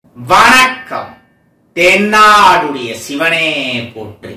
வணக்கம் தென்னாடுடைய சிவனே போற்றி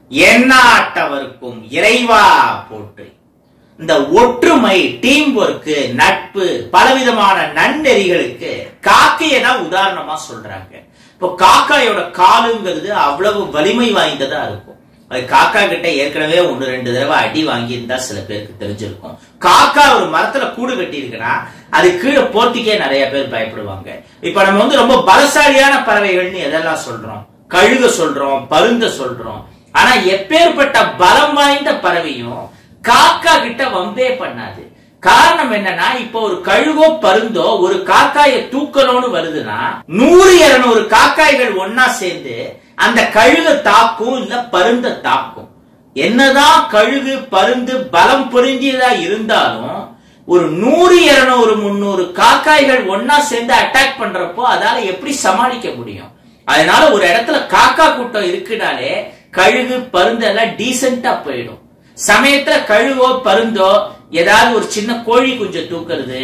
எந்நாட்டவருக்கும் இறைவா போற்றி இந்த ஒற்றுமை டீம் ஒர்க் நட்பு பலவிதமான நன்னெறிகளுக்கு காக்கையை தான் உதாரணமா சொல்றாங்க இப்போ காக்காயோட காலுங்கிறது அவ்வளவு வலிமை வாய்ந்ததா இருக்கும் அது காக்கா கிட்ட ஏற்கனவே ஒன்னு ரெண்டு தடவை அடி வாங்கியிருந்தா சில பேருக்கு தெரிஞ்சிருக்கும் காக்கா ஒரு மரத்துல கூடு கட்டி இருக்குன்னா அது கீழே போர்த்திக்கே நிறைய பேர் பயப்படுவாங்க இப்ப நம்ம வந்து ரொம்ப பலசாலியான பறவைகள்னு எதெல்லாம் சொல்றோம் கழுக சொல்றோம் பருந்த சொல்றோம் ஆனா எப்பேற்பட்ட பலம் வாய்ந்த பறவையும் காக்கா கிட்ட வம்பே பண்ணாது காரணம் என்னன்னா இப்போ ஒரு கழுகோ பருந்தோ ஒரு காக்காயை தூக்கணும்னு வருதுன்னா நூறு இருநூறு காக்காய்கள் ஒன்னா சேர்ந்து அந்த கழுக தாக்கும் இல்ல பருந்த தாக்கும் என்னதான் கழுகு பருந்து பலம் பொருந்தியதா இருந்தாலும் ஒரு நூறு இருநூறு முன்னூறு காக்காய்கள் ஒன்னா சேர்ந்து அட்டாக் பண்றப்போ அதால எப்படி சமாளிக்க முடியும் அதனால ஒரு இடத்துல காக்கா கூட்டம் இருக்குனாலே கழுகு பருந்து எல்லாம் டீசெண்டா போயிடும் சமயத்துல கழுவோ பருந்தோ ஏதாவது ஒரு சின்ன கோழி குஞ்ச தூக்குறது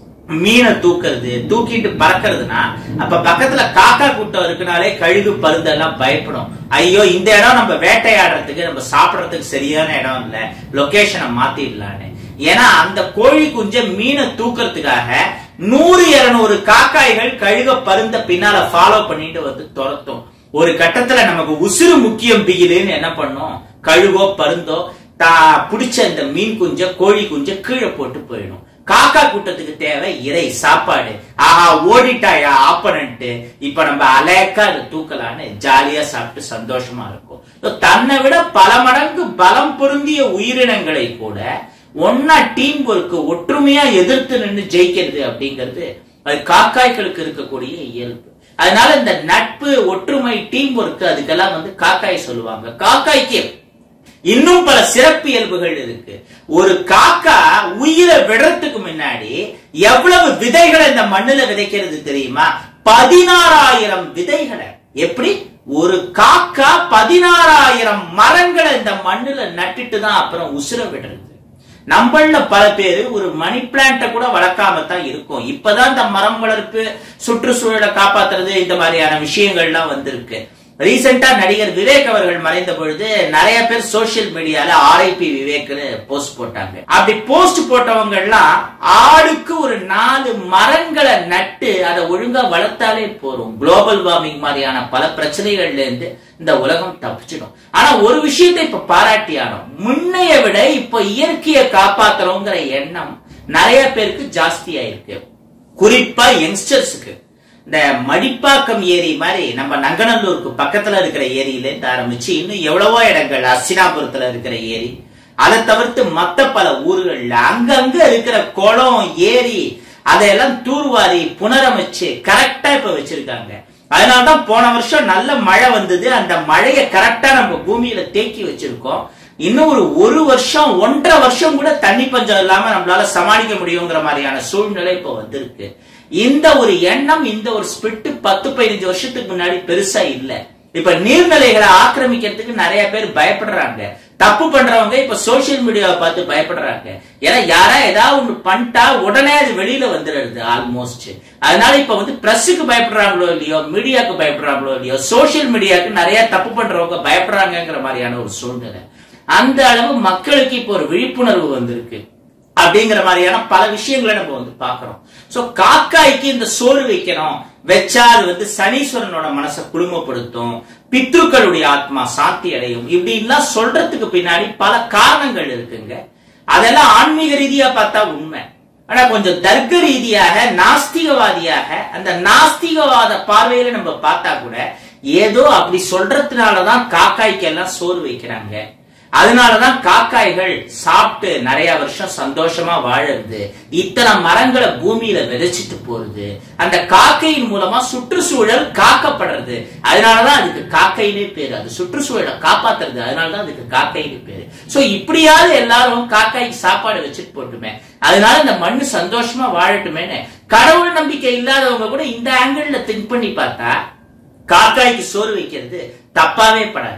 மீனை தூக்குறது தூக்கிட்டு பறக்கிறதுனா அப்ப பக்கத்துல காக்கா கூட்டம் இருக்குனாலே கழுகு பருந்தெல்லாம் பயப்படும் ஐயோ இந்த இடம் நம்ம வேட்டையாடுறதுக்கு நம்ம சாப்பிடறதுக்கு சரியான இடம் இல்ல லொகேஷனை மாத்திடலான்னு ஏன்னா அந்த கோழி குஞ்ச மீனை தூக்குறதுக்காக நூறு இருநூறு காக்காய்கள் கழுக பருந்த பின்னால ஃபாலோ பண்ணிட்டு வந்து துரத்தும் ஒரு கட்டத்துல நமக்கு உசுறு முக்கியம் பிகிலுன்னு என்ன பண்ணும் கழுகோ பருந்தோ தா பிடிச்ச இந்த மீன் குஞ்ச கோழி குஞ்ச கீழே போட்டு போயிடும் காக்கா கூட்டத்துக்கு தேவை இறை சாப்பாடு ஆஹா ஓடிட்டாயா ஆப்பனன்ட் இப்ப நம்ம அலேக்கா அதை தூக்கலான்னு ஜாலியா சாப்பிட்டு சந்தோஷமா இருக்கும் தன்னை விட பல மடங்கு பலம் பொருந்திய உயிரினங்களை கூட ஒன்னா டீம் ஒர்க் ஒற்றுமையா எதிர்த்து நின்று ஜெயிக்கிறது அப்படிங்கிறது அது காக்காய்களுக்கு இருக்கக்கூடிய இயல்பு அதனால இந்த நட்பு ஒற்றுமை டீம் ஒர்க் அதுக்கெல்லாம் வந்து காக்காய் சொல்லுவாங்க காக்காய்க்கு இன்னும் பல சிறப்பு இயல்புகள் இருக்கு ஒரு காக்கா உயிரை விடுறதுக்கு முன்னாடி எவ்வளவு விதைகளை இந்த மண்ணுல விதைக்கிறது தெரியுமா பதினாறாயிரம் விதைகளை எப்படி ஒரு காக்கா பதினாறாயிரம் மரங்களை இந்த மண்ணுல நட்டுட்டு தான் அப்புறம் உசுர விடுறது நம்மள பல பேர் ஒரு மணி பிளான்ட கூட வளர்க்காம தான் இருக்கும் இப்பதான் இந்த மரம் வளர்ப்பு சுற்றுச்சூழலை காப்பாத்துறது இந்த மாதிரியான விஷயங்கள்லாம் வந்திருக்கு ரீசெண்டா நடிகர் விவேக் அவர்கள் மறைந்த பொழுது நிறைய பேர் சோசியல் மீடியால ஆர்ஐபி விவேக்னு போஸ்ட் போட்டாங்க அப்படி போஸ்ட் போட்டவங்க எல்லாம் ஆளுக்கு ஒரு நாலு மரங்களை நட்டு அதை ஒழுங்கா வளர்த்தாலே போறோம் குளோபல் வார்மிங் மாதிரியான பல பிரச்சனைகள்ல இருந்து இந்த உலகம் தப்பிச்சிடும் ஆனா ஒரு விஷயத்தை இப்ப பாராட்டியானோம் முன்னைய விட இப்ப இயற்கையை காப்பாத்துறோங்கிற எண்ணம் நிறைய பேருக்கு ஜாஸ்தி ஆயிருக்கு குறிப்பா யங்ஸ்டர்ஸுக்கு இந்த மடிப்பாக்கம் ஏரி மாதிரி நம்ம நங்கநல்லூருக்கு பக்கத்துல இருக்கிற ஏரியில இருந்து ஆரம்பிச்சு இன்னும் எவ்வளவோ இடங்கள் அசினாபுரத்துல இருக்கிற ஏரி அதை தவிர்த்து மத்த பல ஊர்கள்ல அங்கங்க இருக்கிற குளம் ஏரி அதையெல்லாம் தூர்வாரி புனரமைச்சு கரெக்டா இப்ப வச்சிருக்காங்க அதனாலதான் போன வருஷம் நல்ல மழை வந்தது அந்த மழையை கரெக்டா நம்ம பூமியில தேக்கி வச்சிருக்கோம் இன்னும் ஒரு ஒரு வருஷம் ஒன்றரை வருஷம் கூட தண்ணி பஞ்சம் இல்லாம நம்மளால சமாளிக்க முடியுங்கிற மாதிரியான சூழ்நிலை இப்ப வந்திருக்கு இந்த ஒரு எண்ணம் இந்த ஒரு ஸ்பிரிட் பத்து பதினஞ்சு வருஷத்துக்கு முன்னாடி பெருசா இல்ல இப்ப நீர்நிலைகளை ஆக்கிரமிக்கிறதுக்கு நிறைய பேர் பயப்படுறாங்க தப்பு பண்றவங்க இப்ப சோசியல் மீடியாவை பார்த்து பயப்படுறாங்க ஏன்னா யாரா ஏதாவது ஒண்ணு பண்ணிட்டா உடனே அது வெளியில வந்துடுறது ஆல்மோஸ்ட் அதனால இப்ப வந்து பிரஸுக்கு பயப்படுறாங்களோ இல்லையோ மீடியாவுக்கு பயப்படுறாங்களோ இல்லையோ சோசியல் மீடியாவுக்கு நிறைய தப்பு பண்றவங்க பயப்படுறாங்கிற மாதிரியான ஒரு சூழ்நிலை அந்த அளவு மக்களுக்கு இப்போ ஒரு விழிப்புணர்வு வந்திருக்கு அப்படிங்கிற மாதிரியான பல விஷயங்களை நம்ம வந்து பாக்குறோம் சோ காக்காய்க்கு இந்த சோறு வைக்கணும் வச்சா அது வந்து சனீஸ்வரனோட மனசை குடும்பப்படுத்தும் பித்ருக்களுடைய ஆத்மா சாந்தி அடையும் இப்படி எல்லாம் சொல்றதுக்கு பின்னாடி பல காரணங்கள் இருக்குங்க அதெல்லாம் ஆன்மீக ரீதியா பார்த்தா உண்மை ஆனா கொஞ்சம் தர்க்க ரீதியாக நாஸ்திகவாதியாக அந்த நாஸ்திகவாத பார்வையில நம்ம பார்த்தா கூட ஏதோ அப்படி சொல்றதுனாலதான் காக்காய்க்கு எல்லாம் சோறு வைக்கிறாங்க அதனாலதான் காக்காய்கள் சாப்பிட்டு நிறைய வருஷம் சந்தோஷமா வாழறது இத்தனை மரங்களை பூமியில விதைச்சிட்டு போறது அந்த காக்கையின் மூலமா சுற்றுச்சூழல் காக்கப்படுறது அதனாலதான் அதுக்கு காக்கைனே பேரு அது சுற்றுச்சூழலை காப்பாத்துறது அதனாலதான் அதுக்கு காக்கைன்னு பேரு சோ இப்படியாவது எல்லாரும் காக்காய்க்கு சாப்பாடு வச்சுட்டு போட்டுமே அதனால இந்த மண்ணு சந்தோஷமா வாழட்டுமேன்னு கடவுள் நம்பிக்கை இல்லாதவங்க கூட இந்த ஆங்கிள் திங்க் பண்ணி பார்த்தா காக்காய்க்கு சோறு வைக்கிறது தப்பாவே படாது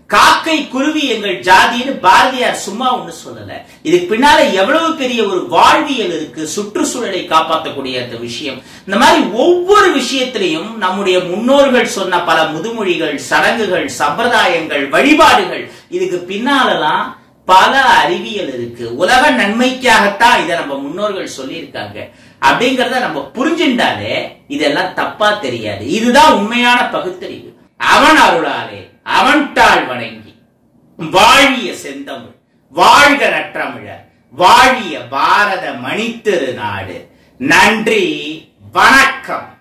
காக்கை குருவி எங்கள் ஜாதின்னு பாரதியார் சும்மா ஒண்ணு சொல்லல இதுக்கு பின்னால எவ்வளவு பெரிய ஒரு வாழ்வியல் இருக்கு சுற்றுச்சூழலை காப்பாற்றக்கூடிய அந்த விஷயம் இந்த மாதிரி ஒவ்வொரு விஷயத்திலையும் நம்முடைய முன்னோர்கள் சொன்ன பல முதுமொழிகள் சடங்குகள் சம்பிரதாயங்கள் வழிபாடுகள் இதுக்கு பின்னாலலாம் பல அறிவியல் இருக்கு உலக நன்மைக்காகத்தான் இதை நம்ம முன்னோர்கள் சொல்லியிருக்காங்க அப்படிங்கறத நம்ம புரிஞ்சுட்டாலே இதெல்லாம் தப்பா தெரியாது இதுதான் உண்மையான பகுத்தறிவு அவன் அருளாலே அவன் தாழ் வணங்கி வாழிய செந்தமிழ் வாழ்க நற்றமிழர் வாழிய பாரத மணித்திரு நாடு நன்றி வணக்கம்